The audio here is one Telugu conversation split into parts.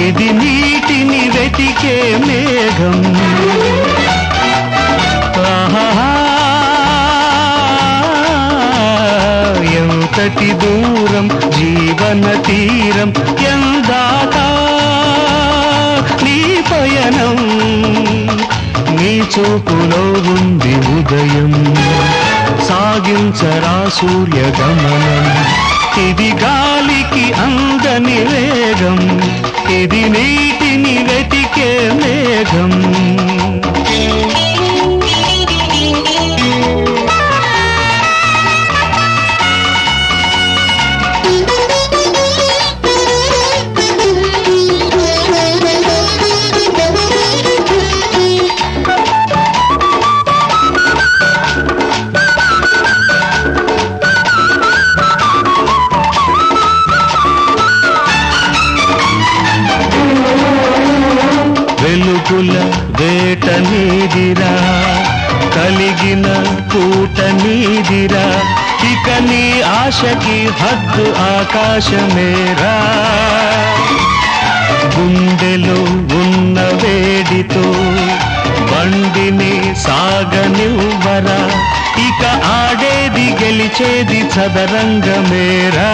ఇది నీటిని వెతికే మేఘం ఆహాహా, ఎంతటి దూరం జీవన తీరం ఎందాకా నీ పయనం నీ చూపులో ఉంది ఉదయం సాగించరా సూర్య గమనం ఇది గాలికి అందని వేగం ఇది నీటిని వెతికే మేఘం వెలుగుల వేట నీదిరా కలిగిన పూట నీదిరా ఇక నీ ఆశకి హద్దు ఆకాశమేరా గుండెలో ఉన్న వేడితో బండిని సాగనివ్వరా ఇక ఆడేది గెలిచేది చదరంగమేరా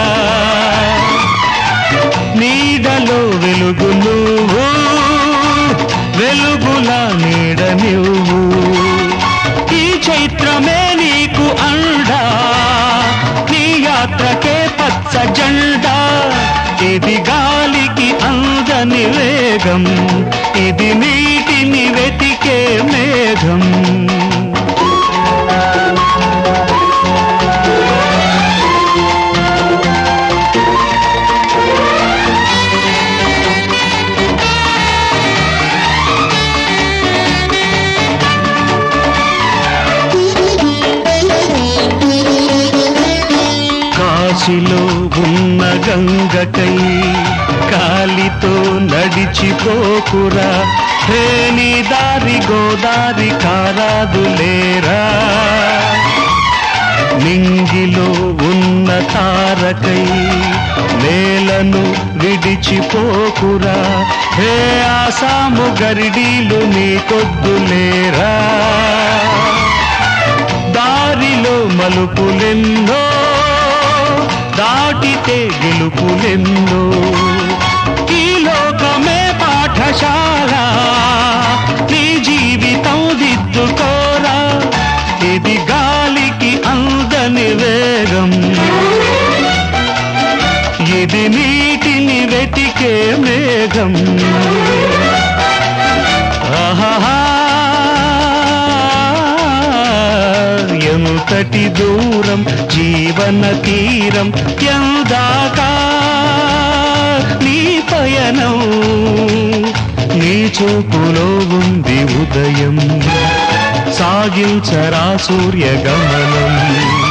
నీడలో వెలుగు నువ్వు వెలుగుల నీడ నువ్వు ఈ చైత్రమే నీకు అండా నీ యాత్రకే పచ్చ జెండా ఇది గాలికి అందని వేగం ఇది నీటిని వెతికే మేఘం కాశీలో ఉన్న గంగకై కాలితో నడిచిపోకురా హే నీ దారి గోదారి కారాదులేరా నింగిలో ఉన్న తారకై నేలను విడిచిపోకురా హే ఆసాము గరిడీలు నీకొద్దులేరా దారిలో మలుపులెన్నో దాటితే గెలుపులెన్నో ఈ లోకమే పాఠశాల నీ జీవితం దిద్దుకోరా ఇది గాలికి అందని వేగం ఇది నీటిని వెతికే మేఘం ఆహాహా ఎంతటి దూరం జీవన తీరం ఎందాకా నీ పయనం నీ చూపులో ఉంది ఉదయం సాగించరా సూర్య గమనం